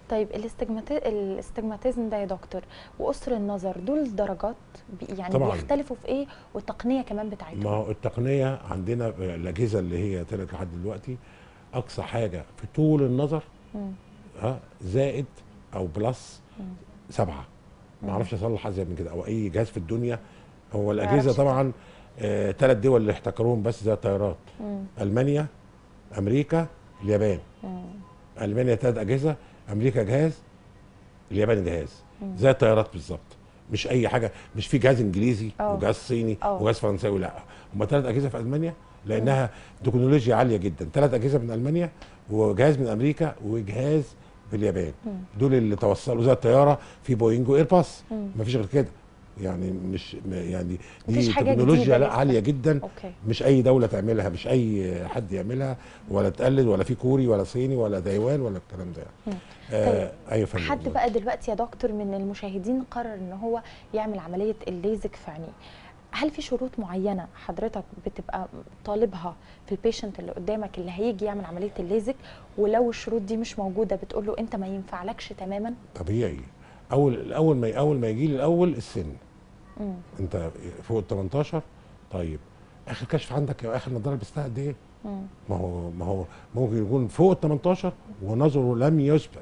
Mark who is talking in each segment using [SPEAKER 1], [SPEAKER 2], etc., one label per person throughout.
[SPEAKER 1] طيب الاستجماتي... الاستجماتيزم ده يا دكتور وقصر النظر دول درجات بي- يعني
[SPEAKER 2] طبعاً.
[SPEAKER 1] بيختلفوا في ايه والتقنيه كمان
[SPEAKER 2] ما
[SPEAKER 1] بتاعتهم
[SPEAKER 2] هو التقنيه عندنا الاجهزه اللي هي طلعت لحد دلوقتي اقصى حاجه في طول النظر
[SPEAKER 1] مم.
[SPEAKER 2] ها زائد او بلس
[SPEAKER 1] مم.
[SPEAKER 2] سبعه ما اعرفش اصلح حاجه زي من كده او اي جهاز في الدنيا هو
[SPEAKER 1] يعرفش
[SPEAKER 2] الاجهزه طبعا ثلاث دول اللي احتكروهم بس زي الطيارات
[SPEAKER 1] مم.
[SPEAKER 2] المانيا امريكا اليابان
[SPEAKER 1] مم.
[SPEAKER 2] المانيا ثلاث اجهزه امريكا جهاز اليابان جهاز
[SPEAKER 1] مم.
[SPEAKER 2] زي الطيارات بالظبط مش اي حاجه مش في جهاز انجليزي
[SPEAKER 1] أه.
[SPEAKER 2] وجهاز صيني
[SPEAKER 1] أه.
[SPEAKER 2] وجهاز فرنساوي لا هم ثلاث اجهزه في المانيا لانها تكنولوجيا عاليه جدا ثلاث اجهزه من المانيا وجهاز من امريكا وجهاز في اليابان
[SPEAKER 1] مم.
[SPEAKER 2] دول اللي توصلوا زي الطياره في بوينج وايرباص
[SPEAKER 1] مم.
[SPEAKER 2] مفيش غير كده يعني مش م- يعني
[SPEAKER 1] مفيش
[SPEAKER 2] دي
[SPEAKER 1] حاجة جديدة
[SPEAKER 2] تكنولوجيا لا
[SPEAKER 1] لسه.
[SPEAKER 2] عاليه جدا
[SPEAKER 1] اوكي
[SPEAKER 2] مش اي دوله تعملها مش اي حد يعملها ولا تقلد ولا في كوري ولا صيني ولا تايوان ولا الكلام ده
[SPEAKER 1] مم.
[SPEAKER 2] آه ايوه فندم
[SPEAKER 1] حد بقى دلوقتي يا دكتور من المشاهدين قرر ان هو يعمل عمليه الليزك في عينيه هل في شروط معينه حضرتك بتبقى طالبها في البيشنت اللي قدامك اللي هيجي يعمل عمليه الليزك ولو الشروط دي مش موجوده بتقول له انت ما ينفعلكش تماما
[SPEAKER 2] طبيعي اول اول ما اول ما يجي لي الاول السن
[SPEAKER 1] مم.
[SPEAKER 2] انت فوق ال 18 طيب اخر كشف عندك يا اخر نظاره لبستها قد ايه؟
[SPEAKER 1] مم.
[SPEAKER 2] ما هو ما هو ممكن يكون فوق ال 18 ونظره لم يثبت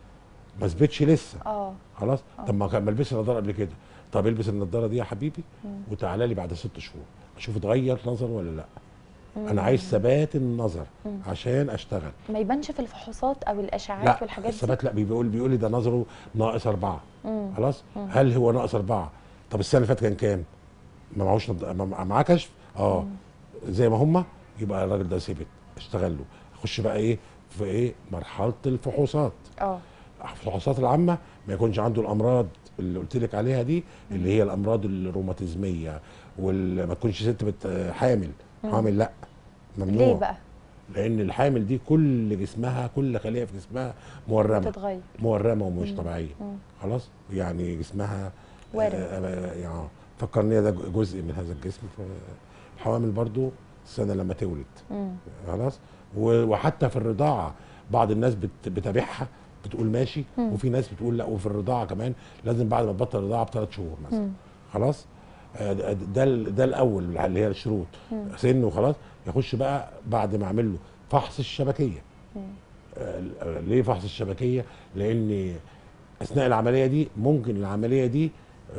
[SPEAKER 2] ما اثبتش لسه
[SPEAKER 1] اه
[SPEAKER 2] خلاص
[SPEAKER 1] آه.
[SPEAKER 2] طب ما كان ما البسش النضاره قبل كده طب البس النضاره دي يا حبيبي
[SPEAKER 1] مم.
[SPEAKER 2] وتعالى لي بعد ست شهور اشوف اتغير نظر ولا لا
[SPEAKER 1] مم.
[SPEAKER 2] انا عايز ثبات النظر
[SPEAKER 1] مم.
[SPEAKER 2] عشان اشتغل
[SPEAKER 1] ما يبانش في الفحوصات او الاشعاعات
[SPEAKER 2] لا
[SPEAKER 1] والحاجات دي
[SPEAKER 2] الثبات لا بيقول بيقول لي ده نظره ناقص اربعه
[SPEAKER 1] مم.
[SPEAKER 2] خلاص
[SPEAKER 1] مم.
[SPEAKER 2] هل هو ناقص اربعه طب السنه اللي فاتت كان كام؟ ما معهوش نض... ما معاه كشف اه زي ما هم يبقى الراجل ده ثبت اشتغل له اخش بقى ايه في ايه مرحله الفحوصات
[SPEAKER 1] اه
[SPEAKER 2] الفحوصات العامه ما يكونش عنده الامراض اللي قلت لك عليها دي اللي هي الامراض الروماتيزميه وما تكونش ست بت... حامل
[SPEAKER 1] مم.
[SPEAKER 2] حامل لا ممنوع
[SPEAKER 1] ليه بقى
[SPEAKER 2] لان الحامل دي كل جسمها كل خليه في جسمها مورمه
[SPEAKER 1] بتتغير
[SPEAKER 2] مورمه ومش
[SPEAKER 1] مم.
[SPEAKER 2] طبيعيه
[SPEAKER 1] مم.
[SPEAKER 2] خلاص يعني جسمها
[SPEAKER 1] وارم.
[SPEAKER 2] آه، آه، يعني فكرني ده جزء من هذا الجسم الحوامل برضو السنه لما تولد
[SPEAKER 1] مم.
[SPEAKER 2] خلاص و- وحتى في الرضاعه بعض الناس بت- بتابعها بتقول ماشي
[SPEAKER 1] مم.
[SPEAKER 2] وفي ناس بتقول لا وفي الرضاعه كمان لازم بعد ما تبطل الرضاعه بثلاث شهور مثلا
[SPEAKER 1] مم.
[SPEAKER 2] خلاص آه، ده ده ال- ده الاول اللي هي الشروط
[SPEAKER 1] مم.
[SPEAKER 2] سن وخلاص يخش بقى بعد ما اعمل له فحص الشبكيه
[SPEAKER 1] مم.
[SPEAKER 2] آه، ليه فحص الشبكيه لان اثناء العمليه دي ممكن العمليه دي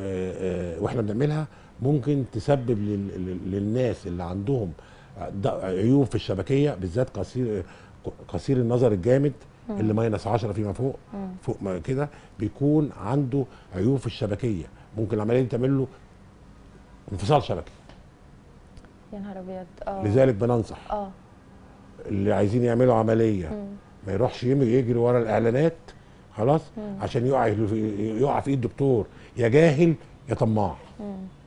[SPEAKER 2] آه، آه، واحنا بنعملها ممكن تسبب لل- لل- للناس اللي عندهم ض- عيوب في الشبكيه بالذات قصير قصير النظر الجامد
[SPEAKER 1] مم.
[SPEAKER 2] اللي ماينس 10 فيما فوق
[SPEAKER 1] مم.
[SPEAKER 2] فوق ما كده بيكون عنده عيوب في الشبكيه ممكن العمليه دي تعمل له انفصال شبكي
[SPEAKER 1] يا نهار ابيض اه
[SPEAKER 2] لذلك بننصح
[SPEAKER 1] اه
[SPEAKER 2] اللي عايزين يعملوا عمليه
[SPEAKER 1] مم.
[SPEAKER 2] ما يروحش يم- يجري ورا الاعلانات خلاص
[SPEAKER 1] مم.
[SPEAKER 2] عشان يقع يقع في ايد الدكتور يا جاهل يا طماع
[SPEAKER 1] مم.